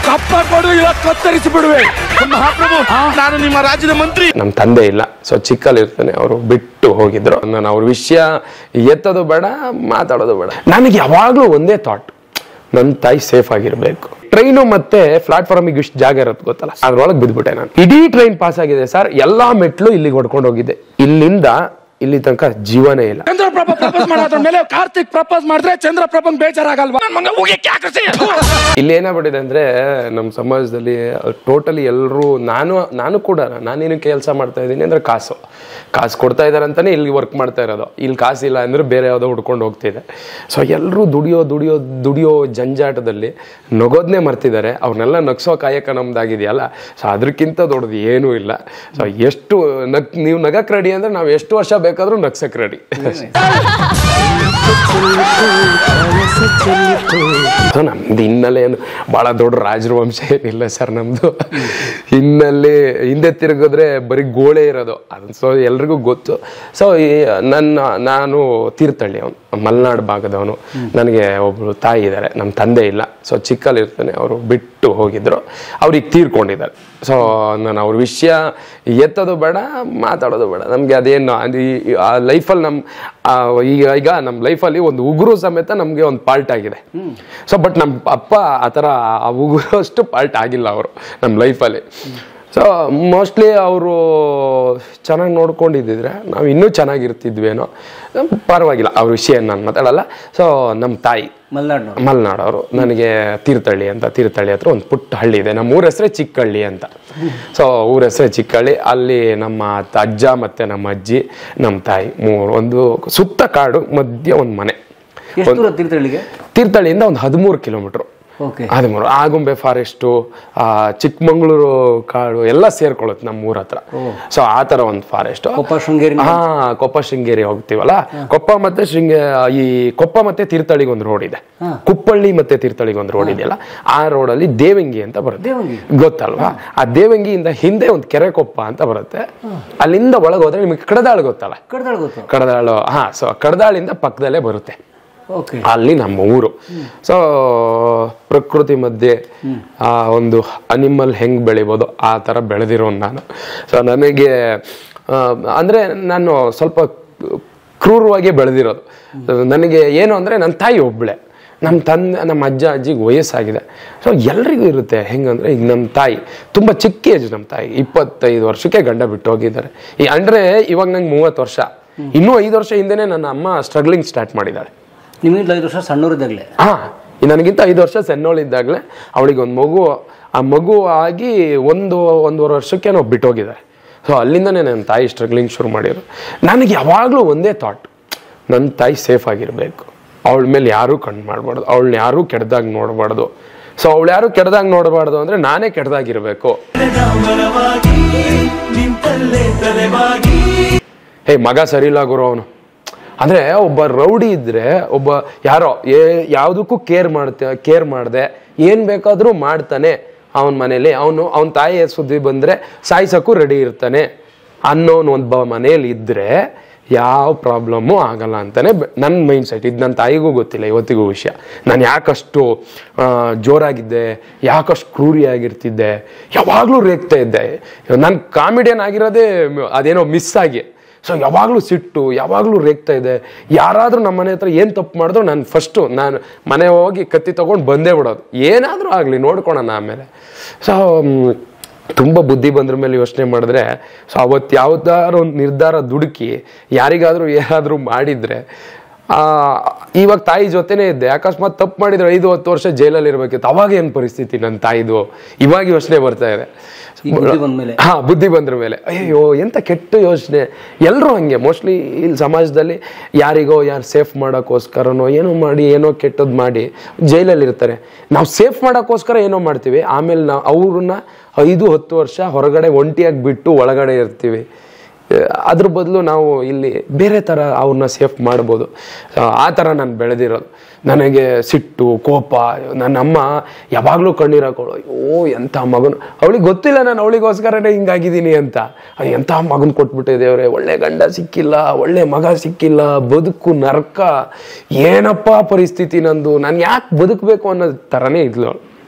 ಕಪ್ಪ ಕೊಡು ಇಲ್ಲ ಕತ್ತರಿಸಿ ಬಿಡುವೆ ಮಹಾಪ್ರಭು ನಾನು ನಿಮ್ಮ ರಾಜ್ಯದ ಮಂತ್ರಿ ನಮ್ಮ ತಂದೆ ಇಲ್ಲ ಸೊ ಚಿಕ್ಕಲ್ಲಿರ್ತಾನೆ ಅವರು ಬಿಟ್ಟು ಹೋಗಿದ್ರು ನಾನು ಅವ್ರ ವಿಷಯ ಎತ್ತೋದು ಬೇಡ ಮಾತಾಡೋದು ಬೇಡ ನನಗೆ ಯಾವಾಗಲೂ ಒಂದೇ ಥಾಟ್ ನನ್ನ ತಾಯಿ ಸೇಫ್ ಆಗಿರ್ಬೇಕು ಟ್ರೈನು ಮತ್ತೆ ಪ್ಲಾಟ್ಫಾರ್ಮಿಗೆ ಇಷ್ಟು ಜಾಗ ಇರೋದು ಗೊತ್ತಲ್ಲ ಅದ್ರೊಳಗೆ ಬಿದ್ಬಿಟ್ಟೆ ನಾನು ಇಡೀ ಟ್ರೈನ್ ಪಾಸ್ ಆಗಿದೆ ಸರ್ ಎಲ್ಲಾ ಮೆಟ್ಲು ಇಲ್ಲಿಗೆ ಹೊಡ್ಕೊಂಡು ಹೋಗಿದ್ದೆ ಇಲ್ಲಿಂದ ಇಲ್ಲಿ ತನಕ ಜೀವನೇ ಇಲ್ಲ ಚಂದ್ರಪ್ರಭ ಪ್ರಪೋಸ್ ಮಾಡೋದ್ರ ಮೇಲೆ ಕಾರ್ತಿಕ್ ಪ್ರಪೋಸ್ ಮಾಡಿದ್ರೆ ಚಂದ್ರಪ್ರಭನ್ ಬೇಜಾರಾಗಲ್ವಾ ನನ್ ಮಗ ಹೋಗಿ ಕ್ಯಾಕರಿಸಿ ಇಲ್ಲಿ ಏನಾಗ್ಬಿಟ್ಟಿದೆ ಅಂದ್ರೆ ನಮ್ಮ ಸಮಾಜದಲ್ಲಿ ಟೋಟಲಿ ಎಲ್ಲರೂ ನಾನು ನಾನು ಕೂಡ ನಾನೇನು ಕೆಲಸ ಮಾಡ್ತಾ ಇದ್ದೀನಿ ಅಂದ್ರೆ ಕಾಸು ಕಾಸು ಕೊಡ್ತಾ ಇದ್ದಾರೆ ಅಂತಾನೆ ಇಲ್ಲಿ ವರ್ಕ್ ಮಾಡ್ತಾ ಇರೋದು ಇಲ್ಲಿ ಕಾಸಿಲ್ಲ ಅಂದ್ರೆ ಬೇರೆ ಯಾವುದೋ ಹುಡ್ಕೊಂಡು ಹೋಗ್ತಿದೆ ಸೊ ಎಲ್ಲರೂ ದುಡಿಯೋ ದುಡಿಯೋ ದುಡಿಯೋ ಜಂಜಾಟದಲ್ಲಿ ನಗೋದ್ನೇ ಮರ್ತಿದ್ದಾರೆ ಅವ್ರನ್ನೆಲ್ಲ ನಗ್ಸೋ ಕಾಯಕ ನಮ್ದಾಗಿದೆಯಲ್ಲ ಸೊ ಅದಕ್ಕಿಂತ ದೊಡ್ಡದು ಏನೂ ಇಲ್ಲ ಸೊ ಎಷ್ಟು ನಗ್ ನೀವು ನಗಕ್ಕೆ ರೆಡಿ ಅಂದ್ರೆ ನಾವು ಎಷ್ಟು ವರ್ಷ ಬೇಕಾದ್ರೂ ನಗ್ಸಕ್ಕೆ ರೆಡಿ ಸೊ ನಮ್ದು ಹಿನ್ನೆಲೆ ಏನು ಭಾಳ ದೊಡ್ಡ ರಾಜರ ವಂಶ ಏನಿಲ್ಲ ಸರ್ ನಮ್ದು ಹಿನ್ನೆಲೆ ಹಿಂದೆ ತಿರುಗಿದ್ರೆ ಬರೀ ಗೋಳೆ ಇರೋದು ಅದು ಸೊ ಎಲ್ರಿಗೂ ಗೊತ್ತು ಸೊ ಈ ನನ್ನ ನಾನು ತೀರ್ಥಹಳ್ಳಿ ಅವನು ಮಲೆನಾಡು ಭಾಗದವನು ನನಗೆ ಒಬ್ರು ತಾಯಿ ಇದ್ದಾರೆ ನಮ್ಮ ತಂದೆ ಇಲ್ಲ ಸೊ ಚಿಕ್ಕಲ್ಲಿರ್ತಾನೆ ಅವರು ಬಿಟ್ಟು ಹೋಗಿದ್ರು ಅವ್ರಿಗೆ ತೀರ್ಕೊಂಡಿದ್ದಾರೆ ಸೊ ನಾನು ಅವ್ರ ವಿಷಯ ಎತ್ತೋದು ಬೇಡ ಮಾತಾಡೋದು ಬೇಡ ನಮಗೆ ಅದೇನು ಅದು ಈ- ಆ ಲೈಫಲ್ಲಿ ನಮ್ಮ ಆ, ಈಗ ಈಗ ನಮ್ಮ ಲೈಫಲ್ಲಿ ಒಂದು ಉಗುರು ಸಮೇತ ನಮಗೆ ಒಂದು ಪಾರ್ಟ್ ಆಗಿದೆ ಸೊ ಬಟ್ ನಮ್ಮ ಅಪ್ಪ ಆ ಥರ ಆ ಉಗುರು ಅಷ್ಟು ಪಾರ್ಟ್ ಆಗಿಲ್ಲ ಅವರು ನಮ್ಮ ಲೈಫಲ್ಲಿ ಸೊ ಮೋಸ್ಟ್ಲಿ ಅವರು ಚೆನ್ನಾಗಿ ನೋಡ್ಕೊಂಡಿದ್ದಿದ್ರೆ ನಾವು ಇನ್ನೂ ಚೆನ್ನಾಗಿರ್ತಿದ್ವೇನೋ ಪರವಾಗಿಲ್ಲ ಅವ್ರ ವಿಷಯ ನಾನು ಮಾತಾಡಲ್ಲ ಸೊ ನಮ್ಮ ತಾಯಿ ಮಲೆನಾಡು ಮಲೆನಾಡವರು ನನಗೆ ತೀರ್ಥಹಳ್ಳಿ ಅಂತ ತೀರ್ಥಹಳ್ಳಿ ಹತ್ರ ಒಂದು ಪುಟ್ಟ ಹಳ್ಳಿ ಇದೆ ನಮ್ಮ ಊರ ಹೆಸರೇ ಚಿಕ್ಕಹಳ್ಳಿ ಅಂತ ಸೊ ಊರ ಹೆಸರೇ ಚಿಕ್ಕಹಳ್ಳಿ ಅಲ್ಲಿ ನಮ್ಮ ತ- ಅಜ್ಜ ಮತ್ತೆ ನಮ್ಮ ಅಜ್ಜಿ ನಮ್ಮ ತಾಯಿ ಮೂರು ಒಂದು ಸುತ್ತ ಕಾಡು ಮಧ್ಯೆ ಒಂದು ಮನೆ ಎಷ್ಟು ದೂರ ತೀರ್ಥಹಳ್ಳಿಗೆ ತೀರ್ಥಹಳ್ಳಿಯಿಂದ ಒಂದು ಹದಿಮೂರು ಕಿಲೋಮೀಟ್ರು ಓಕೆ ಹದಿಮೂರು ಆಗುಂಬೆ ಫಾರೆಸ್ಟು ಚಿಕ್ಕಮಂಗ್ಳೂರು ಕಾಡು ಎಲ್ಲ ಸೇರ್ಕೊಳ್ಳುತ್ತೆ ನಮ್ಮ ಊರ ಹತ್ರ ಸೊ ಆ ಥರ ಒಂದು ಫಾರೆಸ್ಟ್ ಕೊಪ್ಪ ಶೃಂಗೇರಿ ಹಾ ಕೊಪ್ಪ ಶೃಂಗೇರಿ ಹೋಗ್ತೀವಲ್ಲ ಕೊಪ್ಪ ಮತ್ತೆ ಶೃಂಗೇ ಈ ಕೊಪ್ಪ ಮತ್ತೆ ತೀರ್ಥಹಳ್ಳಿಗೆ ಒಂದು ರೋಡ್ ಇದೆ ಕುಪ್ಪಳ್ಳಿ ಮತ್ತೆ ತೀರ್ಥಹಳ್ಳಿಗೆ ಒಂದು ರೋಡ್ ಇದೆಯಲ್ಲ ಆ ರೋಡಲ್ಲಿ ದೇವಂಗಿ ಅಂತ ಬರುತ್ತೆ ದೇವಂಗಿ ಗೊತ್ತಲ್ವಾ ಆ ದೇವಂಗಿಯಿಂದ ಹಿಂದೆ ಒಂದು ಕೆರೆ ಕೊಪ್ಪ ಅಂತ ಬರುತ್ತೆ ಅಲ್ಲಿಂದ ಒಳಗೆ ಹೋದ್ರೆ ನಿಮಗೆ ಕಡದಾಳು ಗೊತ್ತಲ್ಲ ಕಡ್ದಾಳ ಗೊತ್ತು ಕಡದಾಳು ಹಾ ಸೊ ಕಡದಾಳಿಂದ ಪಕ್ಕದಲ್ಲೇ ಬರುತ್ತೆ ಓಕೆ ಅಲ್ಲಿ ನಮ್ಮ ಊರು ಸೊ ಪ್ರಕೃತಿ ಮಧ್ಯೆ ಆ ಒಂದು ಅನಿಮಲ್ ಹೆಂಗ್ ಬೆಳಿಬೋದು ಆ ಥರ ಬೆಳೆದಿರೋ ನಾನು ಸೊ ನನಗೆ ಆ, ಅಂದ್ರೆ ನಾನು ಸ್ವಲ್ಪ ಕ್ರೂರವಾಗಿ ಬೆಳೆದಿರೋದು ನನಗೆ ಏನು ಅಂದ್ರೆ ನನ್ನ ತಾಯಿ ಒಬ್ಳೆ ನಮ್ಮ ತಂದೆ ನಮ್ಮ ಅಜ್ಜ ಅಜ್ಜಿಗೆ ವಯಸ್ಸಾಗಿದೆ ಸೊ ಎಲ್ರಿಗೂ ಇರುತ್ತೆ ಹೆಂಗಂದ್ರೆ ಈಗ ನಮ್ಮ ತಾಯಿ ತುಂಬ ಚಿಕ್ಕ ಏಜ್ ನಮ್ಮ ತಾಯಿ ಇಪ್ಪತ್ತೈದು ವರ್ಷಕ್ಕೆ ಗಂಡ ಬಿಟ್ಟು ಹೋಗಿದ್ದಾರೆ ಈ ಅಂದ್ರೆ ಇವಾಗ ನಂಗೆ ಮೂವತ್ತು ವರ್ಷ ಇನ್ನೂ ಐದು ವರ್ಷ ಹಿಂದೆನೇ ನನ್ನ ಅಮ್ಮ ಸ್ಟ್ರಗ್ಲಿಂಗ್ ಸ್ಟಾರ್ಟ್ ಮಾಡಿದ್ದಾಳೆ ನಿಮಗಿಂತ ಐದು ವರ್ಷ ಸಣ್ಣವರಿದ್ದಾಗಲೇ ಹಾ ನನಗಿಂತ ಐದು ವರ್ಷ ಸಣ್ಣವಳಿದ್ದಾಗಲೇ ಅವಳಿಗೆ ಒಂದು ಮಗು ಆ ಮಗು ಆಗಿ ಒಂದು ಒಂದೂವರೆ ವರ್ಷಕ್ಕೆ ನಾವು ಬಿಟ್ಟೋಗಿದ್ದಾರೆ ಸೊ ಅಲ್ಲಿಂದನೇ ನನ್ನ ತಾಯಿ ಸ್ಟ್ರಗ್ಲಿಂಗ್ ಶುರು ಮಾಡಿದ್ರು ನನಗೆ ಯಾವಾಗಲೂ ಒಂದೇ ಥಾಟ್ ನನ್ನ ತಾಯಿ ಸೇಫ್ ಆಗಿರಬೇಕು ಅವಳ ಮೇಲೆ ಯಾರೂ ಕಣ್ಣು ಮಾಡಬಾರ್ದು ಅವಳನ್ನ ಯಾರೂ ಕೆಡ್ದಾಗ ನೋಡಬಾರ್ದು ಸೊ ಅವಳು ಯಾರು ಕೆಡ್ದಾಗ ನೋಡಬಾರ್ದು ಅಂದರೆ ನಾನೇ ಕೆಡ್ದಾಗಿರ್ಬೇಕು ಹೇ ಮಗ ಸರಿಯಿಲ್ಲ ಗುರು ಅವನು ಅಂದ್ರೆ ಒಬ್ಬ ರೌಡಿ ಇದ್ರೆ ಒಬ್ಬ ಯಾರೋ ಏ ಯಾವುದಕ್ಕೂ ಕೇರ್ ಮಾಡ್ತ ಕೇರ್ ಮಾಡದೆ ಏನ್ ಬೇಕಾದ್ರೂ ಮಾಡ್ತಾನೆ ಅವನ ಮನೇಲಿ ಅವನು ಅವನ ತಾಯಿಯ ಸುದ್ದಿ ಬಂದ್ರೆ ಸಾಯ್ಸಕ್ಕೂ ರೆಡಿ ಇರ್ತಾನೆ ಅನ್ನೋನ್ ಒಬ್ಬ ಮನೇಲಿ ಇದ್ರೆ ಯಾವ ಪ್ರಾಬ್ಲಮ್ಮು ಆಗಲ್ಲ ಅಂತಾನೆ ಬ- ನನ್ನ ಮೈಂಡ್ ಸೆಟ್ ಇದು ನನ್ನ ತಾಯಿಗೂ ಗೊತ್ತಿಲ್ಲ ಇವತ್ತಿಗೂ ವಿಷಯ ನಾನು ಯಾಕಷ್ಟು ಆ, ಜೋರಾಗಿದ್ದೆ ಯಾಕಷ್ಟು ಕ್ರೂರಿಯಾಗಿರ್ತಿದ್ದೆ ಯಾವಾಗಲೂ ರೇಗ್ತಾ ಇದ್ದೆ ನಾನು ಕಾಮಿಡಿಯನ್ ಆಗಿರೋದೇ ಮ್- ಅದೇನೋ ಮಿಸ್ ಆಗಿ ಸೊ ಯಾವಾಗಲೂ ಸಿಟ್ಟು ಯಾವಾಗಲೂ ರೇಗ್ತಾ ಇದೆ ಯಾರಾದರೂ ನಮ್ಮ ಮನೆ ಹತ್ರ ಏನು ತಪ್ಪು ಮಾಡಿದ್ರು ನಾನು ಫಸ್ಟು ನಾನು ಮನೆ ಹೋಗಿ ಕತ್ತಿ ತೊಗೊಂಡು ಬಂದೇ ಬಿಡೋದು ಏನಾದರೂ ಆಗಲಿ ನೋಡ್ಕೊಳೋಣ ಆಮೇಲೆ ಸೊ ತುಂಬ ಬುದ್ಧಿ ಬಂದ್ರ ಮೇಲೆ ಯೋಚನೆ ಮಾಡಿದ್ರೆ ಸೊ ಅವತ್ತು ಯಾವ್ದಾದ್ರು ಒಂದು ನಿರ್ಧಾರ ದುಡುಕಿ ಯಾರಿಗಾದರೂ ಏನಾದರೂ ಮಾಡಿದರೆ ಇವಾಗ ತಾಯಿ ಜೊತೆನೇ ಇದ್ದೆ ಅಕಸ್ಮಾತ್ ತಪ್ಪು ಮಾಡಿದ್ರೆ ಐದು ಹತ್ತು ವರ್ಷ ಜೈಲಲ್ಲಿ ಇರಬೇಕಿತ್ತು ಅವಾಗ ಏನು ಪರಿಸ್ಥಿತಿ ನನ್ನ ತಾಯಿದು ಇವಾಗ ಯೋಚನೆ ಬರ್ತಾ ಇದೆ ಈಗ ಬುದ್ಧಿ ಬಂದ್ಮೇಲೆ ಹಾ ಬುದ್ಧಿ ಬಂದ್ರ ಮೇಲೆ ಅಯ್ಯೋ ಎಂತ ಕೆಟ್ಟ ಯೋಚನೆ ಎಲ್ಲರೂ ಹಂಗೆ ಮೋಸ್ಟ್ಲಿ ಇಲ್ಲಿ ಸಮಾಜದಲ್ಲಿ ಯಾರಿಗೋ ಯಾರು ಸೇಫ್ ಮಾಡೋಕ್ಕೋಸ್ಕರನೋ ಏನೋ ಮಾಡಿ ಏನೋ ಕೆಟ್ಟದ್ದು ಮಾಡಿ ಜೈಲಲ್ಲಿ ಇರ್ತಾರೆ ನಾವು ಸೇಫ್ ಮಾಡೋಕ್ಕೋಸ್ಕರ ಏನೋ ಮಾಡ್ತೀವಿ ಆಮೇಲೆ ನಾವು ಅವ್ರನ್ನ ಐದು ಹತ್ತು ವರ್ಷ ಹೊರಗಡೆ ಒಂಟಿಯಾಗಿ ಬಿಟ್ಟು ಒಳಗಡೆ ಇರ್ತೀವಿ ಆ, ಅದ್ರ ಬದಲು ನಾವು ಇಲ್ಲಿ ಬೇರೆ ಥರ ಅವ್ರನ್ನ ಸೇಫ್ ಮಾಡ್ಬೋದು ಆ, ಆ ಥರ ನಾನು ಬೆಳೆದಿರೋದು ನನಗೆ ಸಿಟ್ಟು ಕೋಪ ನನ್ನ ಅಮ್ಮ ಯಾವಾಗಲೂ ಕಣ್ಣೀರು ಹಾಕೊಳ್ಳೋ ಅಯ್ಯೋ ಎಂಥ ಮಗನು ಅವಳಿಗೆ ಗೊತ್ತಿಲ್ಲ ನಾನು ಅವಳಿಗೋಸ್ಕರನೇ ಹಿಂಗಾಗಿದ್ದೀನಿ ಅಂತ ಅಯ್ಯೋ, ಎಂಥ ಮಗನ ಕೊಟ್ಬಿಟ್ಟೆ ದೇವ್ರೆ ಒಳ್ಳೆ ಗಂಡ ಸಿಕ್ಕಿಲ್ಲ ಒಳ್ಳೆ ಮಗ ಸಿಕ್ಕಿಲ್ಲ ಬದುಕು ನರ್ಕ ಏನಪ್ಪ ಪರಿಸ್ಥಿತಿ ನಂದು ನಾನು ಯಾಕೆ ಬದುಕಬೇಕು ಅನ್ನೋ ಥರನೇ ಇದ್ಲು ಅವಳು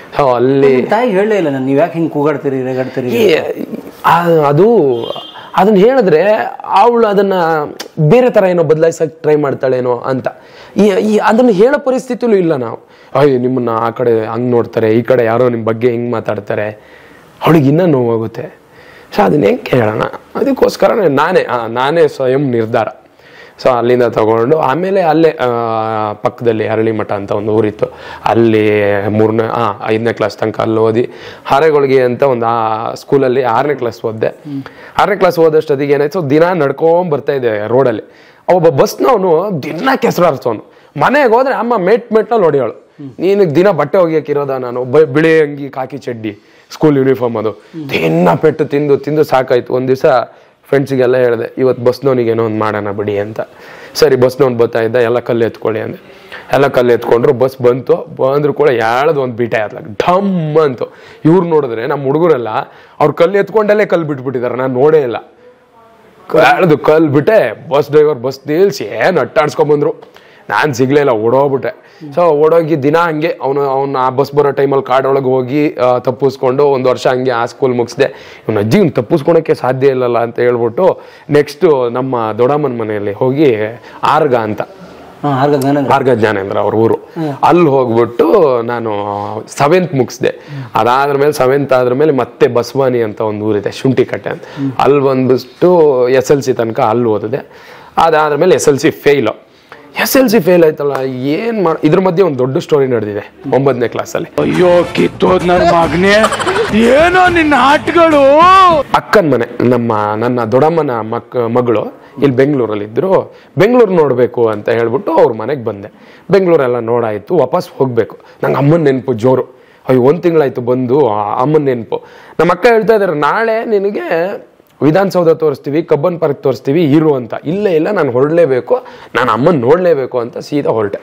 ಸೊ ಅಲ್ಲಿ ನಿಮ್ ತಾಯಿ ಹೇಳಲೇ ಇಲ್ಲ ನಾನು ನೀವು ಯಾಕೆ ಹಿಂಗೆ ಕೂಗಾಡ್ತೀರಿ ರೇಗಾಡ್ತೀರಿ ಈ- ಆ- ಅದು ಅದನ್ನ ಹೇಳಿದ್ರೆ ಅವಳು ಅದನ್ನ ಬೇರೆ ತರ ಏನೋ ಬದಲಾಯಿಸಕ್ ಟ್ರೈ ಮಾಡ್ತಾಳೇನೋ ಅಂತ ಈ ಈ ಅದನ್ನ ಹೇಳೋ ಪರಿಸ್ಥಿತಿಲೂ ಇಲ್ಲ ನಾವು ಅಯ್ಯೋ ನಿಮ್ಮನ್ನ ಆ ಕಡೆ ಹಂಗ್ ನೋಡ್ತಾರೆ ಈ ಕಡೆ ಯಾರೋ ನಿಮ್ಮ ಬಗ್ಗೆ ಹಿಂಗ್ ಮಾತಾಡ್ತಾರೆ ಅವಳಿಗೆ ಇನ್ನೂ ನೋವಾಗುತ್ತೆ ಸೊ ಅದನ್ನ ಹೆಂಗೆ ಕೇಳೋಣ ಅದಕ್ಕೋಸ್ಕರ ನಾನೇ ಆ, ನಾನೇ ಸ್ವಯಂ ನಿರ್ಧಾರ ಸೊ ಅಲ್ಲಿಂದ ತಗೊಂಡು ಆಮೇಲೆ ಅಲ್ಲೇ ಆ, ಪಕ್ಕದಲ್ಲಿ ಅರಳಿ ಮಠ ಅಂತ ಒಂದು ಊರಿತ್ತು ಅಲ್ಲಿ ಮೂರನೇ ಆ ಐದನೇ ಕ್ಲಾಸ್ ತನಕ ಅಲ್ಲಿ ಓದಿ ಹಾರೆಗಳಿಗೆ ಅಂತ ಒಂದು ಆ ಸ್ಕೂಲಲ್ಲಿ ಆರನೇ ಕ್ಲಾಸ್ ಓದಿದೆ ಆರನೇ ಕ್ಲಾಸ್ ಓದಷ್ಟೊತ್ತಿಗೆ ಏನಾಯ್ತು ದಿನ ನಡ್ಕೊಂಡ್ ಬರ್ತಾ ಇದ್ದೆ ರೋಡಲ್ಲಿ ಒಬ್ಬ ಬಸ್ನವನು ದಿನ ಕೆಸರು ಹರಿಸೋನು ಮನೆಗೆ ಹೋದ್ರೆ ಅಮ್ಮ ಮೆಟ್ ಮೆಟ್ನಲ್ಲಿ ಹೊಡಿಯೋಳು ನೀನು ದಿನ ಬಟ್ಟೆ ಒಗಿಯಕ್ಕಿರೋದ ನಾನು ಬ- ಬಿಳಿ ಅಂಗಿ ಕಾಕಿ ಚಡ್ಡಿ ಸ್ಕೂಲ್ ಯೂನಿಫಾರ್ಮ್ ಅದು ದಿನ ಪೆಟ್ಟು ತಿಂದು ತಿಂದು ಸಾಕಾಯ್ತು ಒಂದ್ ದಿವಸ ಫ್ರೆಂಡ್ಸಿಗೆಲ್ಲ ಹೇಳಿದೆ ಇವತ್ತು ಬಸ್ನವನಿಗೆ ಏನೋ ಒಂದು ಮಾಡೋಣ ಬಿಡಿ ಅಂತ ಸರಿ ಬಸ್ನವ್ನು ಬರ್ತಾ ಇದ್ದ ಎಲ್ಲ ಕಲ್ಲು ಎತ್ಕೊಳ್ಳಿ ಅಂದೆ ಎಲ್ಲ ಕಲ್ಲು ಎತ್ಕೊಂಡ್ರು ಬಸ್ ಬಂತು ಬಂದ್ರು ಕೂಡ ಯಾಳದು ಒಂದು ಬಿಟೆ ಆತ್ಲ ಢಮ್ ಅಂತು ಇವ್ರು ನೋಡಿದ್ರೆ ನಮ್ಮ ಹುಡುಗರೆಲ್ಲ ಅವ್ರು ಕಲ್ಲು ಎತ್ಕೊಂಡಲ್ಲೇ ಕಲ್ಲು ಬಿಟ್ಬಿಟ್ಟಿದ್ದಾರೆ ನಾನು ನೋಡೇ ಇಲ್ಲ ಕಳ್ದು ಕಲ್ ಬಿಟ್ಟೆ ಬಸ್ ಡ್ರೈವರ್ ಬಸ್ ನಿಲ್ಸಿ ಏನು ಅಟ್ಟಾಡ್ಸ್ಕೊಂಬಂದ್ರು ನಾನು ಸಿಗ್ಲೇ ಇಲ್ಲ ಓಡೋಗ್ಬಿಟ್ಟೆ ಸೊ ಓಡೋಗಿ ದಿನ ಹಂಗೆ ಅವನು ಅವ್ನು ಆ ಬಸ್ ಬರೋ ಟೈಮಲ್ಲಿ ಕಾಡೊಳಗೆ ಹೋಗಿ ಆ, ತಪ್ಪಿಸ್ಕೊಂಡು ಒಂದು ವರ್ಷ ಹಂಗೆ ಆ ಸ್ಕೂಲ್ ಮುಗಿಸ್ದೆ ಇವ್ನ ಅಜ್ಜಿ ಇವ್ನು ತಪ್ಪಿಸ್ಕೊಳಕ್ಕೆ ಸಾಧ್ಯ ಇಲ್ಲಲ್ಲ ಅಂತ ಹೇಳ್ಬಿಟ್ಟು ನೆಕ್ಸ್ಟು ನಮ್ಮ ದೊಡ್ಡಮ್ಮನ ಮನೆಯಲ್ಲಿ ಹೋಗಿ ಆರ್ಗ ಅಂತ ಹಾಂ ಆರ್ಗ ಜ್ಞಾನೇಂದ್ರ ಮಾರ್ಗ ಜ್ಞಾನೇಂದ್ರ ಅವ್ರ ಊರು ಅಲ್ಲಿ ಹೋಗ್ಬಿಟ್ಟು ನಾನು ಸೆವೆಂತ್ ಮುಗಿಸ್ದೆ ಅದಾದ್ರ ಮೇಲೆ ಸೆವೆಂತ್ ಆದ್ರ ಮೇಲೆ ಮತ್ತೆ ಬಸವಾನಿ ಅಂತ ಒಂದು ಊರಿದೆ ಶುಂಠಿ ಕಟ್ಟೆ ಅಂತ ಅಲ್ಲಿ ಬಂದ್ಬಿಟ್ಟು ಎಸ್ ಎಲ್ ಸಿ ತನಕ ಅಲ್ಲಿ ಓದಿದೆ ಅದಾದ್ರ ಮೇಲೆ S L C fail S L C fail ಆಯ್ತಲ್ಲ ಏನ್ ಮಾಡ ಇದ್ರ ಮಧ್ಯೆ ಒಂದು ದೊಡ್ಡ ಸ್ಟೋರಿ ನಡೆದಿದೆ ಒಂಬತ್ತನೇ ಕ್ಲಾಸಲ್ಲಿ ಅಯ್ಯೋ ಕಿತ್ತೋದ್ ನನ್ ಮಗನೇ ಏನೋ ನಿನ್ನ ಆಟಗಳು ಅಕ್ಕನ ಮನೆ ನಮ್ಮ ನನ್ನ ದೊಡ್ಡಮ್ಮನ ಮಕ್ ಮಗಳು ಇಲ್ಲಿ ಬೆಂಗಳೂರಲ್ಲಿ ಇದ್ರು ಬೆಂಗಳೂರು ನೋಡಬೇಕು ಅಂತ ಹೇಳ್ಬಿಟ್ಟು ಅವ್ರ ಮನೆಗೆ ಬಂದೆ ಬೆಂಗಳೂರೆಲ್ಲ ನೋಡಾಯ್ತು ವಾಪಸ್ ಹೋಗ್ಬೇಕು ನಂಗೆ ಅಮ್ಮನ ನೆನಪು ಜೋರು ಅಯ್ಯೋ ಒಂದು ತಿಂಗಳಾಯ್ತು ಬಂದು ಆ ಅಮ್ಮನ ನೆನಪು ನಮ್ಮ ಅಕ್ಕ ಹೇಳ್ತಾ ಇದಾರೆ ನಾಳೆ ನಿನಗೆ ವಿಧಾನಸೌಧ ತೋರಿಸ್ತೀವಿ ಕಬ್ಬನ್ ಪಾರ್ಕ್ ತೋರಿಸ್ತೀವಿ ಇರು ಅಂತ ಇಲ್ಲೇ ಇಲ್ಲ ನಾನು ಹೊರಡಲೇಬೇಕು ನಾನು ಅಮ್ಮನ ನೋಡಲೇಬೇಕು ಅಂತ ಸೀದಾ ಹೊರಟೆ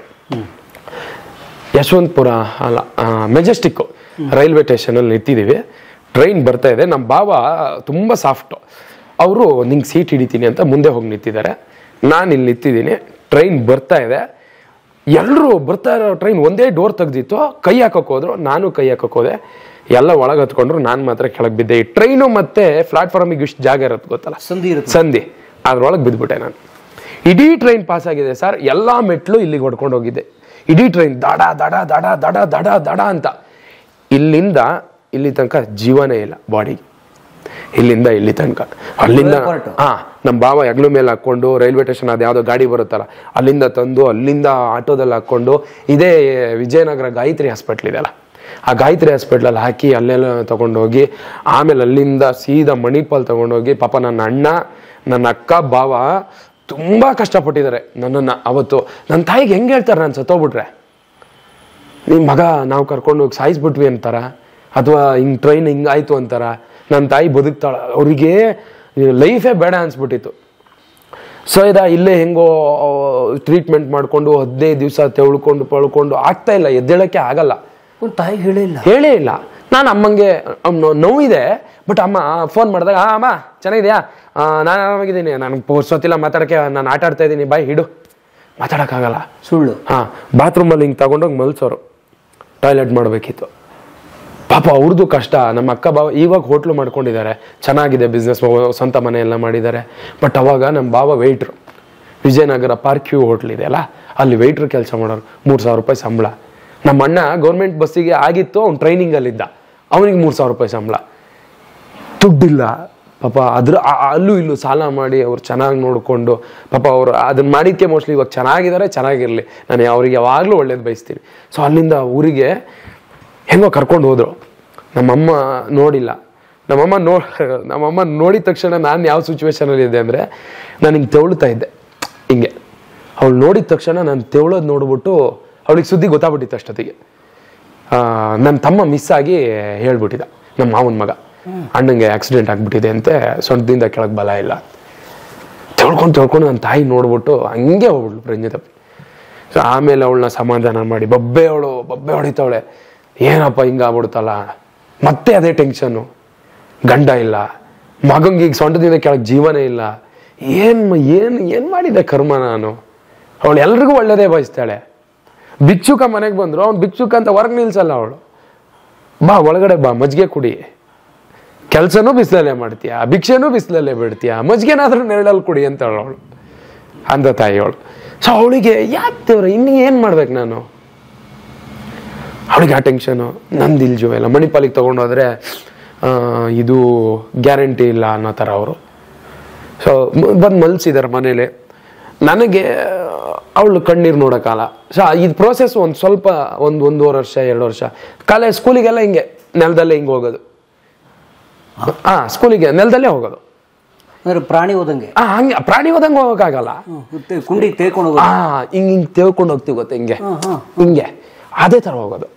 ಯಶವಂತಪುರ ಅಲ್ಲ ಮೆಜೆಸ್ಟಿಕ್ ರೈಲ್ವೆ ಸ್ಟೇಷನಲ್ಲಿ ನಿಂತಿದ್ದೀವಿ ಟ್ರೈನ್ ಬರ್ತಾ ಇದೆ ನಮ್ಮ ಬಾವ ತುಂಬ ಸಾಫ್ಟು ಅವರು ನಿಂಗೆ ಸೀಟ್ ಹಿಡಿತೀನಿ ಅಂತ ಮುಂದೆ ಹೋಗಿ ನಿಂತಿದ್ದಾರೆ ನಾನು ಇಲ್ಲಿ ನಿಂತಿದ್ದೀನಿ ಟ್ರೈನ್ ಬರ್ತಾ ಇದೆ ಎಲ್ಲರೂ ಬರ್ತಾ ಇರೋ ಟ್ರೈನ್ ಒಂದೇ ಡೋರ್ ತೆಗ್ದಿತ್ತು ಕೈ ಹಾಕಕ್ಕೆ ಹೋದ್ರು ನಾನು ಕೈ ಹಾಕಕ್ಕೆ ಹೋದೆ ಎಲ್ಲ ಒಳಗೆ ಹತ್ಕೊಂಡ್ರು ನಾನು ಮಾತ್ರ ಕೆಳಗೆ ಬಿದ್ದೆ ಈ ಟ್ರೈನು ಮತ್ತೆ ಪ್ಲಾಟ್ಫಾರ್ಮಿಗೆ ಇಷ್ಟು ಜಾಗ ಇರುತ್ತೆ ಗೊತ್ತಲ್ಲ ಸಂಧಿ ಇರುತ್ತೆ ಸಂಧಿ ಅದ್ರೊಳಗೆ ಬಿದ್ಬಿಟ್ಟೆ ನಾನು ಇಡೀ ಟ್ರೈನ್ ಪಾಸ್ ಆಗಿದೆ ಸರ್ ಎಲ್ಲ ಮೆಟ್ಲು ಇಲ್ಲಿಗೆ ಹೊಡ್ಕೊಂಡು ಹೋಗಿದ್ದೆ ಇಡೀ ಟ್ರೈನ್ ದಡ ದಡ ದಡ ದಡ ದಡ ದಡ ಅಂತ ಇಲ್ಲಿಂದ ಇಲ್ಲಿ ತನಕ ಜೀವನೇ ಇಲ್ಲ ಬಾಡಿಗೆ ಇಲ್ಲಿಂದ ಇಲ್ಲಿ ತನಕ ಅಲ್ಲಿಂದ part. ಹಾ ನಮ್ಮ ಬಾವ ಹೆಗ್ಲು ಮೇಲೆ ಹಾಕೊಂಡು ರೈಲ್ವೆ ಸ್ಟೇಷನ್ ಅದು ಯಾವುದೋ ಗಾಡಿ ಬರುತ್ತಲ್ಲ ಅಲ್ಲಿಂದ ತಂದು ಅಲ್ಲಿಂದ ಆಟೋದಲ್ಲಿ ಹಾಕೊಂಡು ಇದೇ ವಿಜಯನಗರ ಗಾಯತ್ರಿ ಹಾಸ್ಪಿಟ್ಲ್ ಇದೆಯಲ್ಲ ಆ ಗಾಯತ್ರಿ ಹಾಸ್ಪಿಟ್ಲಲ್ಲಿ ಹಾಕಿ ಅಲ್ಲೆಲ್ಲ ತಗೊಂಡೋಗಿ ಆಮೇಲೆ ಅಲ್ಲಿಂದ ಸೀದಾ ಮಣಿಪಾಲ್ ತಗೊಂಡೋಗಿ ಪಾಪ ನನ್ನ ಅಣ್ಣ ನನ್ನ ಅಕ್ಕ ಬಾವ ತುಂಬಾ ಕಷ್ಟಪಟ್ಟಿದ್ದಾರೆ ನನ್ನನ್ನು ಅವತ್ತು ನನ್ನ ತಾಯಿಗೆ ಹೆಂಗೆ ಹೇಳ್ತಾರೆ ನಾನು ಸತ್ತೋಗ್ಬಿಟ್ರೆ ನಿಮ್ಮ ಮಗ ನಾವು ಕರ್ಕೊಂಡು ಹೋಗಿ ಸಾಯಿಸ್ಬಿಟ್ವಿ ಅಂತಾರ ಅಥವಾ ಹಿಂಗ್ ಟ್ರೈನ್ ಹಿಂಗಾಯ್ತು ಅಂತಾರ ನನ್ನ ತಾಯಿ ಬದುಕ್ತಾಳ ಅವರಿಗೆ ಲೈಫೇ ಬೇಡ ಅನ್ಸ್ಬಿಟ್ಟಿತ್ತು ಸೊ ಇದ ಇಲ್ಲೇ ಹೆಂಗೋ ಟ್ರೀಟ್ಮೆಂಟ್ ಮಾಡ್ಕೊಂಡು ಹದಿನೈದು ದಿವಸ ತೆಳ್ಕೊಂಡು ಪಳ್ಕೊಂಡು ಆಗ್ತಾ ಇಲ್ಲ ಎದ್ದೇಳಕ್ಕೆ ಆಗಲ್ಲ ಒಂದು ತಾಯಿಗೆ ಹೇಳೇ ಇಲ್ಲ ಹೇಳೇ ಇಲ್ಲ ನಾನು ಅಮ್ಮಂಗೆ ಅವ್ನ್ ನೋ- ನೋವಿದೆ ಬಟ್ ಅಮ್ಮ ಫೋನ್ ಮಾಡಿದಾಗ "ಆ, ಅಮ್ಮ ಚೆನ್ನಾಗಿದ್ಯಾ ಆ, ನಾನು ಆರಾಮಾಗಿದ್ದೀನಿ ನನಗೆ ಪೋರ್ಸೋತಿಲ್ಲ ಮಾತಾಡಕ್ಕೆ ನಾನು ಆಟ ಆಡ್ತಾ ಇದ್ದೀನಿ ಬಾಯ್ ಹಿಡು ಮಾತಾಡೋಕ್ಕಾಗಲ್ಲ ಸುಳ್ಳು ಹಾ ಬಾತ್ರೂಮಲ್ಲಿ ಹಿಂಗೆ ತಗೊಂಡೋಗಿ ಮಲ್ಸೋರು ಟಾಯ್ಲೆಟ್ ಮಾಡಬೇಕಿತ್ತು ಪಾಪ ಅವ್ರದ್ದು ಕಷ್ಟ ನಮ್ಮ ಅಕ್ಕ ಬಾವ ಇವಾಗ ಹೋಟ್ಲು ಮಾಡ್ಕೊಂಡಿದ್ದಾರೆ ಚೆನ್ನಾಗಿದೆ ಬಿಸ್ನೆಸ್ ಸ್ವಂತ ಮನೆ ಎಲ್ಲ ಮಾಡಿದ್ದಾರೆ ಬಟ್ ಅವಾಗ ನಮ್ಮ ಬಾವ ವೆಯ್ಟ್ರು ವಿಜಯನಗರ ಪಾರ್ಕ್ ಕ್ಯೂ ಹೋಟ್ಲ್ ಇದೆಯಲ್ಲ ಅಲ್ಲಿ ವೆಯ್ಟ್ರ್ ಕೆಲಸ ಮಾಡೋರು ಮೂರು ಸಾವಿರ ರೂಪಾಯಿ ಸಂಬಳ ನಮ್ಮ ಅಣ್ಣ ಗೌರ್ಮೆಂಟ್ ಬಸ್ಸಿಗೆ ಆಗಿತ್ತು ಅವ್ನು ಟ್ರೈನಿಂಗಲ್ಲಿದ್ದ ಅವನಿಗೆ ಮೂರು ಸಾವಿರ ರೂಪಾಯಿ ಸಂಬಳ ದುಡ್ಡಿಲ್ಲ ಪಾಪ ಅದ್ರ ಆ- ಆ- ಅಲ್ಲೂ ಇಲ್ಲೂ ಸಾಲ ಮಾಡಿ ಅವ್ರು ಚೆನ್ನಾಗಿ ನೋಡಿಕೊಂಡು ಪಾಪ ಅವರು ಅದನ್ನ ಮಾಡಿದ್ಕೆ ಮೋಸ್ಟ್ಲಿ ಇವಾಗ ಚೆನ್ನಾಗಿದ್ದಾರೆ ಚೆನ್ನಾಗಿರಲಿ ನಾನು ಅವ್ರಿಗೆ ಯಾವಾಗಲೂ ಒಳ್ಳೇದು ಬಯಸ್ತೀನಿ ಸೊ ಅಲ್ಲಿಂದ ಊರಿಗೆ ಹೆಂಗೋ ಕರ್ಕೊಂಡು ಹೋದ್ರು ನಮ್ಮಮ್ಮ ನೋಡಿಲ್ಲ ನಮ್ಮಮ್ಮ ನೋ ನಮ್ಮಮ್ಮ ನೋಡಿದ ತಕ್ಷಣ ನಾನು ಯಾವ ಸಿಚುವೇಶನಲ್ಲಿ ಇದೆ ಅಂದರೆ ನಾನು ಹಿಂಗೆ ತೆವಳ್ತಾ ಇದ್ದೆ ಹಿಂಗೆ ಅವಳು ನೋಡಿದ ತಕ್ಷಣ ನಾನು ತೆವಳೋದು ನೋಡ್ಬಿಟ್ಟು ಅವಳಿಗೆ ಸುದ್ದಿ ಗೊತ್ತಾಗ್ಬಿಟ್ಟಿತ್ತು ಅಷ್ಟೊತ್ತಿಗೆ ನನ್ನ ತಮ್ಮ ಮಿಸ್ ಆಗಿ ಹೇಳ್ಬಿಟ್ಟಿದ್ದ ನಮ್ಮ ಮಾವನ ಮಗ ಅಣ್ಣಂಗೆ ಆಕ್ಸಿಡೆಂಟ್ ಆಗ್ಬಿಟ್ಟಿದೆ ಅಂತೆ ಸೊಂಟದಿಂದ ಕೆಳಗೆ ಬಲ ಇಲ್ಲ ತಿಳ್ಕೊಂಡು ತಿಳ್ಕೊಂಡು ನನ್ನ ತಾಯಿ ನೋಡ್ಬಿಟ್ಟು ಹಂಗೆ ಹೋಗ್ಬಿಟ್ಲು ಪ್ರಜ್ಞೆ ತಪ್ಪಿ ಸೊ ಆಮೇಲೆ ಅವಳನ್ನ ಸಮಾಧಾನ ಮಾಡಿ ಬಬ್ಬೆ ಅವಳು ಬಬ್ಬೆ ಹೊಡಿತಾವಳೆ ಏನಪ್ಪ ಹಿಂಗಾಗ್ಬಿಡ್ತಲ್ಲ ಮತ್ತೆ ಅದೇ ಟೆನ್ಷನ್ನು ಗಂಡ ಇಲ್ಲ ಮಗಂಗೆ ಈಗ ಸೊಂಟದಿಂದ ಕೆಳಗೆ ಜೀವನೇ ಇಲ್ಲ ಏನ್ ಏನ್ ಏನ್ ಮಾಡಿದೆ ಕರ್ಮ ನಾನು ಅವಳು ಎಲ್ರಿಗೂ ಒಳ್ಳೇದೇ ಬಯಸ್ತಾಳೆ ಭಿಕ್ಷುಕ ಮನೆಗೆ ಬಂದ್ರು ಅವ್ನು ಭಿಕ್ಷುಕ ಅಂತ ಹೊರಗೆ ನಿಲ್ಸಲ್ಲ ಅವಳು ಬಾ ಒಳಗಡೆ ಬಾ ಮಜ್ಜಿಗೆ ಕುಡಿ ಕೆಲಸನೂ ಬಿಸಿಲಲ್ಲೇ ಮಾಡ್ತೀಯ ಭಿಕ್ಷೆನೂ ಬಿಸಿಲಲ್ಲೇ ಬಿಡ್ತೀಯ ಮಜ್ಜಿಗೆನಾದ್ರೂ ನೆರಳಲ್ಲಿ ಕುಡಿ ಅಂತ ಅವಳು ಅಂದ ತಾಯಿ ಅವಳು ಸೊ ಅವಳಿಗೆ ಯಾಕೆ ದೇವ್ರೆ ಇನ್ನು ಏನು ಮಾಡ್ಬೇಕು ನಾನು ಅವಳಿಗೆ ಆ ಟೆನ್ಷನು ನಂದು ಇಲ್ಜೋ ಎಲ್ಲ ಮಣಿಪಾಲಿಗೆ ತೊಗೊಂಡೋದ್ರೆ ಆ, ಇದು ಗ್ಯಾರಂಟಿ ಇಲ್ಲ ಅನ್ನೋ ಥರ ಅವರು ಸೊ ಬಂದು ಮಲ್ಸಿದ್ದಾರೆ ಮನೇಲಿ ನನಗೆ ಅವಳು ಕಣ್ಣೀರು ನೋಡೋಕ್ಕಲ್ಲ ಸೊ ಇದು ಪ್ರೋಸೆಸ್ ಒಂದು ಸ್ವಲ್ಪ ಒಂದು ಒಂದೂವರೆ ವರ್ಷ ಎರಡು ವರ್ಷ ಕಾಲೇಜ್ ಸ್ಕೂಲಿಗೆಲ್ಲ ಹಿಂಗೆ ನೆಲದಲ್ಲೇ ಹಿಂಗೆ ಹೋಗೋದು ಹಾಂ ಸ್ಕೂಲಿಗೆ ನೆಲದಲ್ಲೇ ಹೋಗೋದು ಅಂದ್ರೆ ಪ್ರಾಣಿ ಹೋದಂಗೆ ಆ ಹಂಗೆ ಪ್ರಾಣಿ ಹೋದಂಗೆ ಹೋಗೋಕ್ಕಾಗಲ್ಲ ಮತ್ತೆ ಕುಂಡಿ ತೇಕೊಂಡು ಹೋಗೋದು ಆ ಹಿಂಗೆ ಹಿಂಗೆ ತೇಳ್ಕೊಂಡು ಹೋಗ್ತೀವಿ ಗೊತ್ತಾ ಹಿಂಗೆ ಹಾ, ಹಾ. ಹಿಂಗೆ ಅದೇ ಥರ ಹೋಗೋದು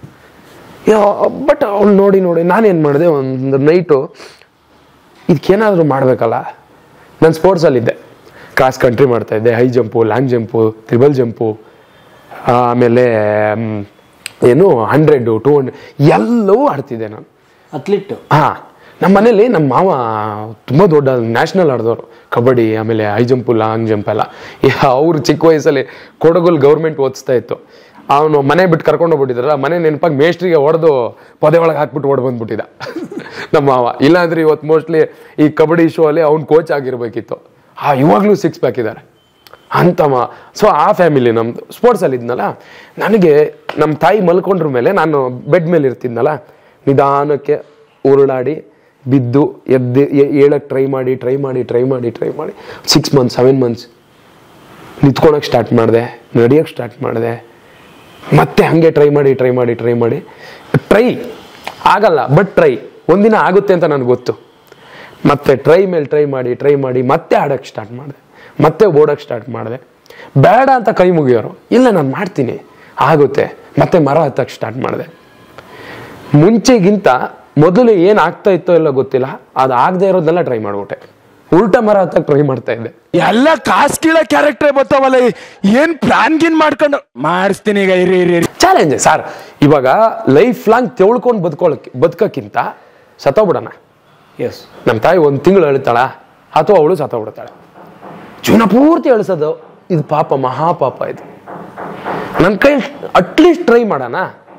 ಬಟ್ ಅವ್ಳು ನೋಡಿ ನೋಡಿ ನಾನೇನು ಮಾಡಿದೆ ಒಂದು ನೈಟು ಇದಕ್ಕೇನಾದರೂ ಮಾಡಬೇಕಲ್ಲ ನಾನು ಸ್ಪೋರ್ಟ್ಸಲ್ಲಿದ್ದೆ ಕ್ರಾಸ್ ಕಂಟ್ರಿ ಮಾಡ್ತಾ ಇದ್ದೆ high jump long jump triple jump ಆಮೇಲೆ ಮ್, ಏನು ಹಂಡ್ರೆಡು ಟೂ ಹಂಡ್ರೆಡ್ ಎಲ್ಲವೂ ಆಡ್ತಿದ್ದೆ ನಾನು ಅತ್ಲಿಟ್ ಹಾ ನಮ್ಮ ಮನೇಲಿ ನಮ್ಮ ಮಾವ ತುಂಬ ದೊಡ್ಡ ನ್ಯಾಷನಲ್ ಆಡಿದವರು ಕಬಡ್ಡಿ ಆಮೇಲೆ ಹೈ ಜಂಪು ಲಾಂಗ್ ಜಂಪ್ ಎಲ್ಲ ಅವ್ರು ಚಿಕ್ಕ ವಯಸ್ಸಲ್ಲಿ ಕೊಡಗಲ್ ಗೌರ್ಮೆಂಟ್ ಓದಿಸ್ತಾ ಇತ್ತು ಅವನು ಮನೆ ಬಿಟ್ಟು ಕರ್ಕೊಂಡು ಹೋಗ್ಬಿಟ್ಟಿದ್ರಲ್ಲ ಮನೆ ನೆನಪಾಗಿ ಮೇಸ್ಟ್ರಿಗೆ ಹೊಡೆದು ಪೊದೆ ಒಳಗೆ ಹಾಕ್ಬಿಟ್ಟು ಓಡ್ ಬಂದ್ಬಿಟ್ಟಿದ್ದ ನಮ್ಮ ಮಾವ ಇಲ್ಲಾಂದ್ರೆ ಇವತ್ತು ಮೋಸ್ಟ್ಲಿ ಈ ಕಬಡ್ಡಿ ಶೋ ಅಲ್ಲಿ ಅವ್ನು ಕೋಚ್ ಆಗಿರ್ಬೇಕಿತ್ತು ಆ ಇವಾಗಲೂ ಸಿಕ್ಸ್ ಪ್ಯಾಕ್ ಇದ್ದಾರೆ ಅಂತಮ್ಮ ಸೊ ಆ ಫ್ಯಾಮಿಲಿ ನಮ್ದು ಸ್ಪೋರ್ಟ್ಸಲ್ಲಿ ಇದ್ನಲ್ಲ ನನಗೆ ನಮ್ಮ ತಾಯಿ ಮಲ್ಕೊಂಡ್ರ ಮೇಲೆ ನಾನು ಬೆಡ್ ಮೇಲೆ ಇರ್ತಿದ್ನಲ್ಲ ನಿಧಾನಕ್ಕೆ ಉರುಳಾಡಿ ಬಿದ್ದು ಎದ್ದು ಹೇಳಕ್ಕೆ ಟ್ರೈ ಮಾಡಿ ಟ್ರೈ ಮಾಡಿ ಟ್ರೈ ಮಾಡಿ ಟ್ರೈ ಮಾಡಿ ಸಿಕ್ಸ್ ಮಂತ್ಸ್ ಸೆವೆನ್ ಮಂತ್ಸ್ ನಿಂತ್ಕೊಳಕ್ಕೆ ಸ್ಟಾರ್ಟ್ ಮಾಡಿದೆ ನಡೆಯೋಕ್ಕೆ ಸ್ಟಾರ್ಟ್ ಮಾಡಿದೆ ಮತ್ತೆ ಹಾಗೆ ಟ್ರೈ ಮಾಡಿ ಟ್ರೈ ಮಾಡಿ ಟ್ರೈ ಮಾಡಿ ಟ್ರೈ ಆಗಲ್ಲ ಬಟ್ ಟ್ರೈ ಒಂದಿನ ಆಗುತ್ತೆ ಅಂತ ನನಗೆ ಗೊತ್ತು ಮತ್ತೆ ಟ್ರೈ ಮೇಲೆ ಟ್ರೈ ಮಾಡಿ ಟ್ರೈ ಮಾಡಿ ಮತ್ತೆ ಆಡೋಕ್ಕೆ ಸ್ಟಾರ್ಟ್ ಮಾಡಿದೆ ಮತ್ತೆ ಓಡೋಕ್ಕೆ ಸ್ಟಾರ್ಟ್ ಮಾಡಿದೆ ಬೇಡ ಅಂತ ಕೈ ಮುಗಿಯೋರು ಇಲ್ಲ ನಾನು ಮಾಡ್ತೀನಿ ಆಗುತ್ತೆ ಮತ್ತೆ ಮರ ಹತ್ತಕ್ಕೆ ಸ್ಟಾರ್ಟ್ ಮಾಡಿದೆ ಮುಂಚೆಗಿಂತ ಮೊದಲು ಏನು ಆಗ್ತಾ ಇತ್ತೋ ಇಲ್ಲ ಗೊತ್ತಿಲ್ಲ ಅದು ಆಗದೆ ಇರೋದನ್ನೆಲ್ಲ ಟ್ರೈ ಮಾಡ್ಬಿಟ್ಟೆ ಉಲ್ಟಾ ಮರ ಹತ್ತಕ್ಕೆ ಟ್ರೈ ಮಾಡ್ತಾ ಇದ್ದೆ ಎಲ್ಲ ಕಾಸ್ ಕೀಳ ಕ್ಯಾರೆಕ್ಟರ್ ಬರ್ತಾವಲ್ಲ ಏನ್ ಪ್ಲಾನ್ ಗಿನ್ ಮಾಡ್ಕೊಂಡು ಮಾಡಿಸ್ತೀನಿ ಈಗ ಇರಿ ಇರಿ ಇರಿ ಚಾಲೆಂಜ್ ಸರ್ ಇವಾಗ ಲೈಫ್ ಲಾಂಗ್ ತೆಳ್ಕೊಂಡು ಬದುಕೊಳ್ಳೋಕೆ ಬದುಕೋಕ್ಕಿಂತ ಸತ್ತೋಗ್ಬಿಡೋಣ ಎಸ್ ನಮ್ಮ ತಾಯಿ ಒಂದು ತಿಂಗಳು ಅಳ್ತಾಳ ಅಥವಾ ಅವಳು ಸತ್ತೋಗ್ಬಿಡ್ತಾಳೆ ಜೀವನ ಪೂರ್ತಿ ಅಳಿಸೋದು ಇದು ಪಾಪ ಮಹಾಪಾಪ ಇದು ನನ್ನ ಕೈ ಅಟ್ಲೀಸ್ಟ್ ಟ್ರೈ ಮಾಡೋಣ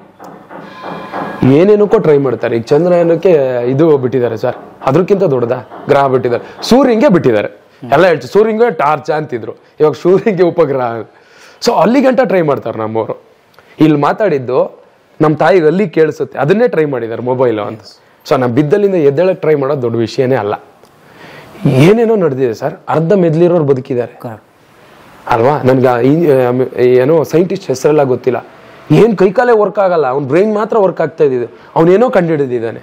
ಏನೇನಕ್ಕೋ ಟ್ರೈ ಮಾಡ್ತಾರೆ ಈಗ ಚಂದ್ರಯಾನಕ್ಕೆ ಇದು ಬಿಟ್ಟಿದ್ದಾರೆ ಸರ್ ಅದಕ್ಕಿಂತ ದೊಡ್ಡದ ಗ್ರಹ ಬಿಟ್ಟಿದ್ದಾರೆ ಸೂರ್ಯಂಗೆ ಬಿಟ್ಟಿದ್ದಾರೆ ಎಲ್ಲ ಹೇಳ್ತು ಸೂರ್ಯಂಗೆ ಟಾರ್ಚ್ ಅಂತಿದ್ರು ಇವಾಗ ಸೂರ್ಯಂಗೆ ಉಪಗ್ರಹ ಸೊ ಅಲ್ಲಿ ಗಂಟ ಟ್ರೈ ಮಾಡ್ತಾರೆ ನಮ್ಮವರು ಇಲ್ಲಿ ಮಾತಾಡಿದ್ದು ನಮ್ಮ ತಾಯಿಗೆ ಅಲ್ಲಿ ಕೇಳಿಸುತ್ತೆ ಅದನ್ನೇ ಟ್ರೈ ಮಾಡಿದ್ದಾರೆ ಮೊಬೈಲು ಅಂತ ಸೊ ನಮ್ಮ ಬಿದ್ದಲ್ಲಿಂದ ಎದ್ದೇಳಕ್ಕೆ ಟ್ರೈ ಮಾಡೋದು ದೊಡ್ಡ ವಿಷಯನೇ ಅಲ್ಲ ಏನೇನೋ ನಡೆದಿದೆ ಸರ್ ಅರ್ಧ ಮೆದ್ಲಿರೋರು ಬದುಕಿದ್ದಾರೆ ಕರೆಕ್ಟ್ ಅಲ್ವಾ ನನ್ಗೆ ಆ ಈ- ಆಮ್- ಏನೋ ಸೈಂಟಿಸ್ಟ್ ಹೆಸರೆಲ್ಲ ಗೊತ್ತಿಲ್ಲ ಏನ್ ಕೈಕಾಲೇ ವರ್ಕ್ ಆಗಲ್ಲ ಅವ್ನ ಬ್ರೈನ್ ಮಾತ್ರ ವರ್ಕ್ ಆಗ್ತಾ ಇದ್ದಿದ್ದು ಅವನೇನೋ ಕಂಡುಹಿಡಿದಿದ್ದಾನೆ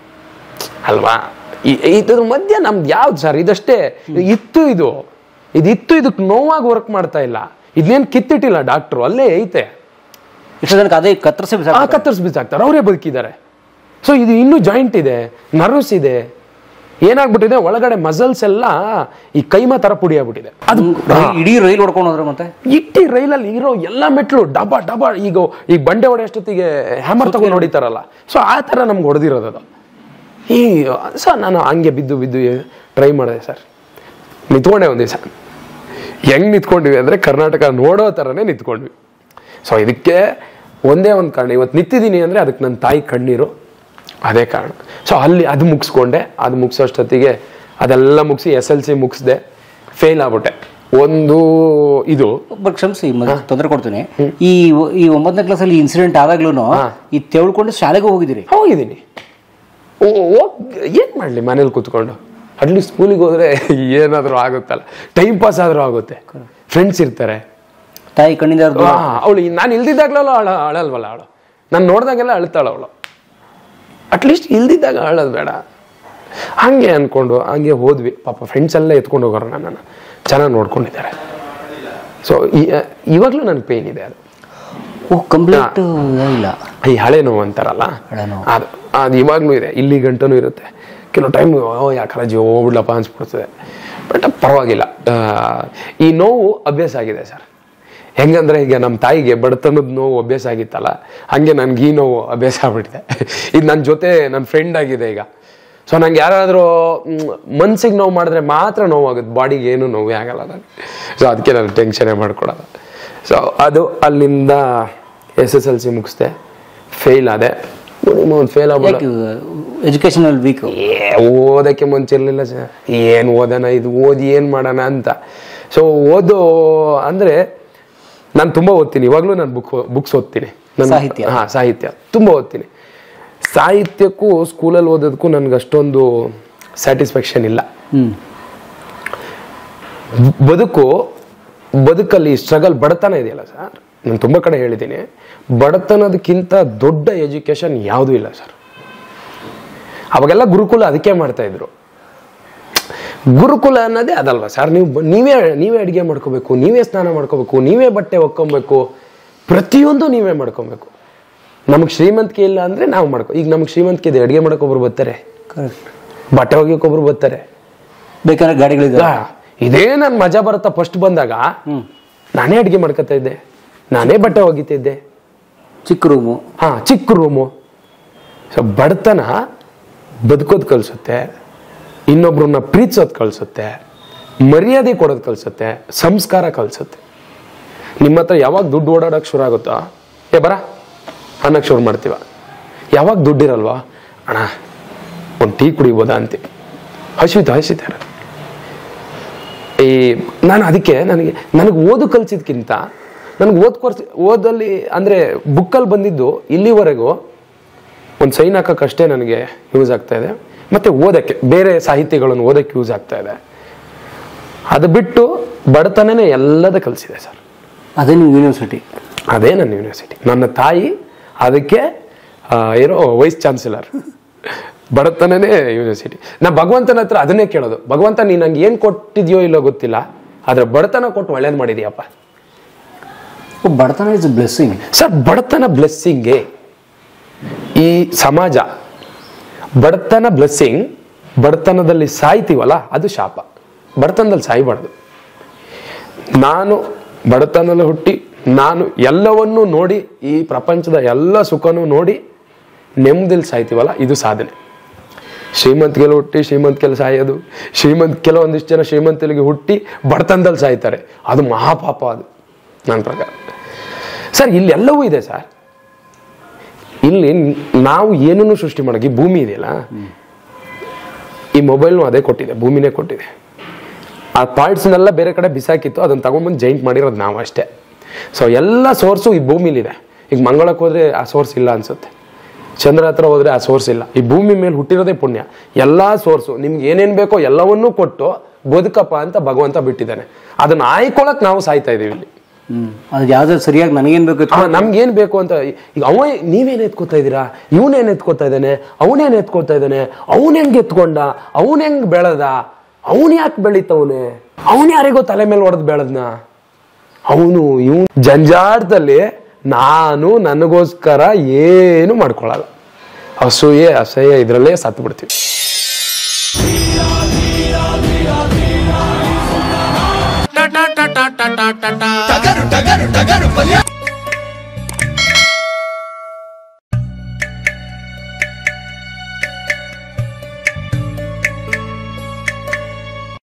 ಅಲ್ವಾ ಈ- ಇದ್ರ ಮಧ್ಯ ನಮ್ದು ಯಾವ್ದು ಸರ್ ಇದಷ್ಟೇ ಇತ್ತು ಇದು ಇದಿತ್ತು ಇದಕ್ಕೆ ನೋವಾಗಿ ವರ್ಕ್ ಮಾಡ್ತಾ ಇಲ್ಲ ಇದನ್ನೇನು ಕಿತ್ತಿಟ್ಟಿಲ್ಲ ಡಾಕ್ಟ್ರು ಅಲ್ಲೇ ಐತೆ ಇಷ್ಟು ಜನಕ್ಕೆ ಅದೇ ಕತ್ತರಿಸಿ ಬಿಸಾಕ ಆ ಕತ್ತರಿಸಿ ಬಿಸಾಕ್ತಾರೆ ಅವರೇ ಬದುಕಿದ್ದಾರೆ ಸೊ ಇದು ಇನ್ನೂ ಜಾಯಿಂಟ್ ಇದೆ ನರ್ವ್ಸ್ ಇದೆ ಏನಾಗ್ಬಿಟ್ಟಿದೆ ಒಳಗಡೆ ಮಸಲ್ಸ್ ಎಲ್ಲ ಈ ಕೈಮಾ ತರ ಪುಡಿ ಆಗ್ಬಿಟ್ಟಿದೆ ಅದು ಇಡೀ ರೈಲ್ ಹೊಡ್ಕೊಂಡು ಹೋದ್ರೆ ಮತ್ತೆ ಇಟ್ಟಿ ರೈಲಲ್ಲಿ ಇರೋ ಎಲ್ಲ ಮೆಟ್ಲು ಡಬ ಡಬ ಈಗ ಈಗ ಬಂಡೆ ಹೊಡೆಯೋಷ್ಟೊತ್ತಿಗೆ ಹ್ಯಾಮರ್ ತಗೊಂಡು ಹೊಡಿತಾರಲ್ಲ ಸೊ ಆ ಥರ ನಮ್ಗೆ ಹೊಡೆದಿರೋದು ಅದು ಈ ಸೊ ನಾನು ಹಂಗೆ ಬಿದ್ದು ಬಿದ್ದು ಟ್ರೈ ಮಾಡಿದೆ ಸರ್ ನಿಂತ್ಕೊಂಡೆ ಒಂದು ದಿವಸ ಹೆಂಗ್ ನಿಂತ್ಕೊಂಡ್ವಿ ಅಂದರೆ ಕರ್ನಾಟಕ ನೋಡೋ ಥರನೇ ನಿಂತ್ಕೊಂಡ್ವಿ ಸೊ ಇದಕ್ಕೆ ಒಂದೇ ಒಂದು ಕಾರಣ ಇವತ್ತು ನಿಂತಿದ್ದೀನಿ ಅಂದರೆ ಅದಕ್ಕೆ ನನ್ನ ತಾಯಿ ಕಣ್ಣೀರು ಅದೇ ಕಾರಣ ಸೊ ಅಲ್ಲಿ ಅದು ಮುಗಿಸ್ಕೊಂಡೆ ಅದು ಮುಗಿಸೋಷ್ಟೊತ್ತಿಗೆ ಅದೆಲ್ಲ ಮುಗಿಸಿ ಎಸ್ ಎಲ್ ಸಿ ಮುಗಿಸ್ದೆ ಫೇಲ್ ಆಗ್ಬಿಟ್ಟೆ ಒಂದು ಇದು ಬಟ್ ಕ್ಷಮಿಸಿ ತೊಂದರೆ ಕೊಡ್ತೀನಿ ಈ ಈ ಒಂಬತ್ತನೇ ಕ್ಲಾಸಲ್ಲಿ ಇನ್ಸಿಡೆಂಟ್ ಆದಾಗ್ಲೂ ಈ ತೆವಳ್ಕೊಂಡು ಶಾಲೆಗೆ ಹೋಗಿದ್ದೀರಿ ಹೋಗಿದ್ದೀನಿ ಓ ಏನು ಮಾಡಲಿ ಮನೇಲಿ ಕೂತ್ಕೊಂಡು ಅಟ್ಲೀಸ್ಟ್ ಸ್ಕೂಲಿಗೆ ಹೋದ್ರೆ ಏನಾದರೂ ಆಗುತ್ತಲ್ಲ ಟೈಮ್ ಪಾಸ್ ಆದರೂ ಆಗುತ್ತೆ ಫ್ರೆಂಡ್ಸ್ ಇರ್ತಾರೆ ತಾಯಿ ಕಣ್ಣಿಂದ ದೂರ. ಅವಳು ನಾನು ಇಲ್ದಿದ್ದಾಗಲೂ ಅಳ ಅಳಲ್ವಲ್ಲ ಅವಳು ನಾನು ನೋಡಿದಾಗೆಲ್ಲ ಅಳ್ತಾಳ ಅವಳು ಅಟ್ಲೀಸ್ಟ್ ಇಲ್ದಿದ್ದಾಗ ಅಳೋದು ಬೇಡ ಹಂಗೆ ಅನ್ಕೊಂಡು ಹಂಗೆ ಹೋದ್ವಿ ಪಾಪ ಫ್ರೆಂಡ್ಸ್ ಎಲ್ಲ ಎತ್ಕೊಂಡು ಹೋಗೋರು ನನ್ನನ್ನು ಚೆನ್ನಾಗಿ ನೋಡ್ಕೊಂಡಿದ್ದಾರೆ ಸೊ ಇವಾಗಲೂ ನನಗೆ ಪೇಯ್ನ್ ಇದೆ ಅದು ಓ ಕಂಪ್ಲೀಟ್ ಇಲ್ಲ ಈ ಹಳೆ ನೋವು ಅಂತಾರಲ್ಲ ಹಳೆ ನೋವು. ಅದು ಅದು ಇವಾಗ್ಲೂ ಇದೆ ಇಲ್ಲಿ ಗಂಟನೂ ಇರುತ್ತೆ ಕೆಲವು ಟೈಮ್ ಓ ಯಾಕರ ಜೀವ ಹೋಗ್ಬಿಡ್ಲಪ್ಪ ಅನ್ಸ್ಬಿಡ್ತದೆ ಬಟ್ ಪರವಾಗಿಲ್ಲ ಆ, ಈ ನೋವು ಅಭ್ಯಾಸ ಆಗಿದೆ ಸರ್ ಹೆಂಗಂದ್ರೆ ಈಗ ನಮ್ಮ ತಾಯಿಗೆ ಬಡತನದ ನೋವು ಅಭ್ಯಾಸ ಆಗಿತ್ತಲ್ಲ ಹಂಗೆ ನನ್ಗೆ ಈ ನೋವು ಅಭ್ಯಾಸ ಆಗ್ಬಿಟ್ಟಿದೆ ಇದು ನನ್ನ ಜೊತೆ ನನ್ನ ಫ್ರೆಂಡ್ ಆಗಿದೆ ಈಗ ಸೊ ನಂಗೆ ಯಾರಾದರೂ ಮನ್ಸಿಗೆ ನೋವು ಮಾಡಿದ್ರೆ ಮಾತ್ರ ನೋವಾಗುತ್ತೆ ಬಾಡಿಗೆ ಏನು ನೋವೇ ಆಗಲ್ಲ ನನಗೆ ಸೊ ಅದಕ್ಕೆ ನಾನು ಟೆನ್ಷನೇ ಮಾಡ್ಕೊಡಲ್ಲ ಸೊ ಅದು ಅಲ್ಲಿಂದ ಎಸ್ ಎಸ್ ಎಲ್ ಸಿ ಮುಗಿಸ್ದೆ ಫೇಲ್ ಆದೆ ಒಂದು ಫೇಲ್ ಆಗ್ಬಿಡ ಯಾಕೆ ಎಜುಕೇಶನಲ್ ವೀಕ್ ಏ ಓದಕ್ಕೆ ಮುಂಚಿರ್ಲಿಲ್ಲ ಸರ್ ಏನು ಓದೋಣ ಇದು ಓದಿ ಏನು ಮಾಡೋಣ ಅಂತ ಸೊ ಓದು ಅಂದರೆ ನಾನು ತುಂಬ ಓದ್ತೀನಿ ಇವಾಗಲೂ ನಾನು ಬುಕ್ ಬುಕ್ಸ್ ಓದ್ತೀನಿ ನಾನು ಸಾಹಿತ್ಯ? ಹಾಂ ಸಾಹಿತ್ಯ ತುಂಬ ಓದ್ತೀನಿ ಸಾಹಿತ್ಯಕ್ಕೂ ಸ್ಕೂಲಲ್ಲಿ ಓದೋದಕ್ಕೂ ನನಗೆ ಅಷ್ಟೊಂದು ಸ್ಯಾಟಿಸ್ಫ್ಯಾಕ್ಷನ್ ಇಲ್ಲ ಹ್ಮ್ ಬದುಕು ಬದುಕಲ್ಲಿ ಸ್ಟ್ರಗಲ್ ಬಡತನ ಇದೆಯಲ್ಲ ಸರ್ ನಾನು ತುಂಬ ಕಡೆ ಹೇಳಿದ್ದೀನಿ ಬಡತನದಕ್ಕಿಂತ ದೊಡ್ಡ ಎಜುಕೇಶನ್ ಯಾವುದೂ ಇಲ್ಲ ಸರ್ ಅವಾಗೆಲ್ಲ ಗುರುಕುಲ ಅದಕ್ಕೆ ಮಾಡ್ತಾ ಇದ್ರು ಗುರುಕುಲ ಅನ್ನೋದೇ ಅದಲ್ವಾ ಸರ್ ನೀವು ಬ- ನೀವೇ ನೀವೇ ಅಡುಗೆ ಮಾಡ್ಕೋಬೇಕು ನೀವೇ ಸ್ನಾನ ಮಾಡ್ಕೋಬೇಕು ನೀವೇ ಬಟ್ಟೆ ಒಕ್ಕೊಬೇಕು ಪ್ರತಿಯೊಂದು ನೀವೇ ಮಾಡ್ಕೊಬೇಕು ನಮಗೆ ಶ್ರೀಮಂತಿಕೆ ಇಲ್ಲ ಅಂದರೆ ನಾವು ಮಾಡ್ಕೊ ಈಗ ನಮಗೆ ಶ್ರೀಮಂತಿಕೆ ಇದೆ ಅಡುಗೆ ಮಾಡೋಕೊಬ್ರು ಬರ್ತಾರೆ ಕರೆಕ್ಟ್ ಬಟ್ಟೆ ಒಗೆಯೋಕೊಬ್ರು ಬರ್ತಾರೆ ಬೇಕಾದ್ರೆ ಗಾಡಿಗಳಿದೆ ಆ, ಇದೇ ನನ್ ಮಜಾ ಬರುತ್ತಾ ಫಸ್ಟ್ ಬಂದಾಗ ನಾನೇ ಅಡ್ಗೆ ಮಾಡ್ಕೊತಾ ಇದ್ದೆ ನಾನೇ ಬಟ್ಟೆ ಒಗಿತಿದ್ದೆ ಚಿಕ್ಕ ರೂಮು ಹಾ ಚಿಕ್ಕ ರೂಮು ಸೊ ಬಡತನ ಬದುಕೋದು ಕಲಿಸುತ್ತೆ ಇನ್ನೊಬ್ರನ್ನ ಪ್ರೀತಿಸೋದು ಕಲಿಸುತ್ತೆ ಮರ್ಯಾದೆ ಕೊಡೋದು ಕಲಿಸುತ್ತೆ ಸಂಸ್ಕಾರ ಕಲಿಸುತ್ತೆ ನಿಮ್ಮ ಹತ್ರ ಯಾವಾಗ ದುಡ್ಡು ಓಡಾಡೋಕೆ ಶುರು ಆಗುತ್ತೋ ಏ ಬರ ಅನ್ನಕ್ಕೆ ಶುರು ಮಾಡ್ತೀವ ಯಾವಾಗ ದುಡ್ಡಿರಲ್ವಾ ಅಣ್ಣ ಒಂದು ಟೀ ಕುಡಿಬೋದಾ ಅಂತೀವಿ ಹಸಿತ ಹಸಿತಾರೆ ಈ ನಾನು ಅದಕ್ಕೆ ನನಗೆ ನನಗೆ ಓದು ಕಲಿಸಿದ್ಕಿಂತ ನನಗೆ ಓದ್ ಕೊರ್ಸಿ ಓದಲ್ಲಿ ಅಂದರೆ ಬುಕ್ಕಲ್ಲಿ ಬಂದಿದ್ದು ಇಲ್ಲಿವರೆಗೂ ಒಂದು ಸೈನ್ ಹಾಕೋಕ್ಕಷ್ಟೇ ನನಗೆ ಯೂಸ್ ಆಗ್ತಾ ಇದೆ ಮತ್ತು ಓದೋಕ್ಕೆ ಬೇರೆ ಸಾಹಿತ್ಯಗಳನ್ನು ಓದೋಕ್ಕೆ ಯೂಸ್ ಆಗ್ತಾ ಇದೆ ಅದು ಬಿಟ್ಟು ಬಡತನನೇ ಎಲ್ಲದ ಕಲಿಸಿದೆ ಸರ್ ಅದೇ ನೀವು ಯೂನಿವರ್ಸಿಟಿ ಅದೇ ನನ್ನ ಯೂನಿವರ್ಸಿಟಿ ನನ್ನ ತಾಯಿ ಅದಕ್ಕೆ ಆ, ಏನೋ ವೈಸ್ ಚಾನ್ಸಲರ್ ಬಡತನನೇ ಯೂನಿವರ್ಸಿಟಿ ನಾ ಭಗವಂತನ ಹತ್ರ ಅದನ್ನೇ ಕೇಳೋದು ಭಗವಂತ ನೀನು ನಂಗೆ ಏನು ಕೊಟ್ಟಿದ್ಯೋ ಇಲ್ಲೋ ಗೊತ್ತಿಲ್ಲ ಆದ್ರೆ ಬಡತನ ಕೊಟ್ಟು ಒಳ್ಳೇದು ಮಾಡಿದ್ಯಪ್ಪ ಬಡತನ ಇಸ್ ಬ್ಲೆಸ್ಸಿಂಗ್ ಸರ್ ಬಡತನ ಬ್ಲೆಸ್ಸಿಂಗ್ಗೆ ಈ ಸಮಾಜ ಬಡತನ ಬ್ಲೆಸ್ಸಿಂಗ್ ಬಡತನದಲ್ಲಿ ಸಾಯ್ತೀವಲ್ಲ ಅದು ಶಾಪ ಬಡತನದಲ್ಲಿ ಸಾಯ್ಬಾರ್ದು ನಾನು ಬಡತನದಲ್ಲಿ ಹುಟ್ಟಿ ನಾನು ಎಲ್ಲವನ್ನೂ ನೋಡಿ ಈ ಪ್ರಪಂಚದ ಎಲ್ಲ ಸುಖನೂ ನೋಡಿ ನೆಮ್ಮದಿಲಿ ಸಾಯ್ತೀವಲ್ಲ ಇದು ಸಾಧನೆ ಶ್ರೀಮಂತಿಗೆಲ್ಲ ಹುಟ್ಟಿ ಶ್ರೀಮಂತಿಗೆಲ್ಲ ಸಾಯೋದು ಶ್ರೀಮಂತ ಕೆಲವೊಂದಿಷ್ಟು ಜನ ಶ್ರೀಮಂತರಿಗೆ ಹುಟ್ಟಿ ಬಡತನದಲ್ಲಿ ಸಾಯ್ತಾರೆ ಅದು ಮಹಾಪಾಪ ಅದು ನನ್ನ ಪ್ರಕಾರ ಸರ್ ಇಲ್ಲೆಲ್ಲವೂ ಇದೆ ಸರ್ ಇಲ್ಲಿ ನಾವು ಏನನ್ನು ಸೃಷ್ಟಿ ಮಾಡೋಕೆ ಈ ಭೂಮಿ ಇದೆಯಲ್ಲ ಈ ಮೊಬೈಲ್ನು ಅದೇ ಕೊಟ್ಟಿದೆ ಭೂಮಿನೇ ಕೊಟ್ಟಿದೆ ಆ ಪಾರ್ಟ್ಸ್ನೆಲ್ಲ ಬೇರೆ ಕಡೆ ಬಿಸಾಕಿತ್ತು ಅದನ್ನ ತಗೊಂಡ್ಬಂದು ಜೈಂಟ್ ಮಾಡಿರೋದು ನಾವು ಅಷ್ಟೇ ಸೊ ಎಲ್ಲ ಸೋರ್ಸು ಈ ಭೂಮಿಲಿದೆ ಈಗ ಮಂಗಳಕ್ಕೆ ಹೋದ್ರೆ ಆ ಸೋರ್ಸ್ ಇಲ್ಲ ಅನ್ಸುತ್ತೆ ಚಂದ್ರ ಹತ್ರ ಹೋದ್ರೆ ಆ ಸೋರ್ಸ್ ಇಲ್ಲ ಈ ಭೂಮಿ ಮೇಲೆ ಹುಟ್ಟಿರೋದೇ ಪುಣ್ಯ ಎಲ್ಲ ಸೋರ್ಸು ನಿಮ್ಗೆ ಏನೇನು ಬೇಕೋ ಎಲ್ಲವನ್ನೂ ಕೊಟ್ಟು ಬದುಕಪ್ಪ ಅಂತ ಭಗವಂತ ಬಿಟ್ಟಿದ್ದಾನೆ ಅದನ್ನ ಆಯ್ಕೊಳಕ್ ನಾವು ಸಾಯ್ತಾ ಇದೀವಿ ಇಲ್ಲಿ ಹ್ಮ್ ಅದು ಯಾವ್ದು ಸರಿಯಾಗಿ ನನಗೇನ್ ಬೇಕು ಆ, ನಮ್ಗೇನ್ ಬೇಕು ಅಂತ ಈಗ ಅವ ನೀವೇನ್ ಎತ್ಕೋತಾ ಇದ್ದೀರಾ ಇವನೇನ್ ಎತ್ಕೋತಾ ಇದ್ದಾನೆ ಅವನೇನ್ ಎತ್ಕೋತಾ ಇದ್ದಾನೆ ಅವನ್ ಹೆಂಗ್ ಎತ್ಕೊಂಡ ಅವನ್ ಹೆಂಗ್ ಬೆಳೆದ ಅವನ್ ಯಾಕೆ ಬೆಳಿತವನೆ ಅವನ್ ಯಾರಿಗೋ ತಲೆ ಮೇಲೆ ಹೊಡೆದ್ ಬೆಳೆದ್ನ ಅವನು ಇವನು ಜಂಜಾಟದಲ್ಲಿ ನಾನು ನನಗೋಸ್ಕರ ಏನು ಮಾಡ್ಕೊಳಲ್ಲ ಅಸೂಯೆ ಅಸಹ್ಯ ಇದ್ರಲ್ಲೇ ಸತ್ತು ಬಿಡ್ತೀವಿ ಟಗರು ಟಗರು ಟಗರು ಪಲ್ಯ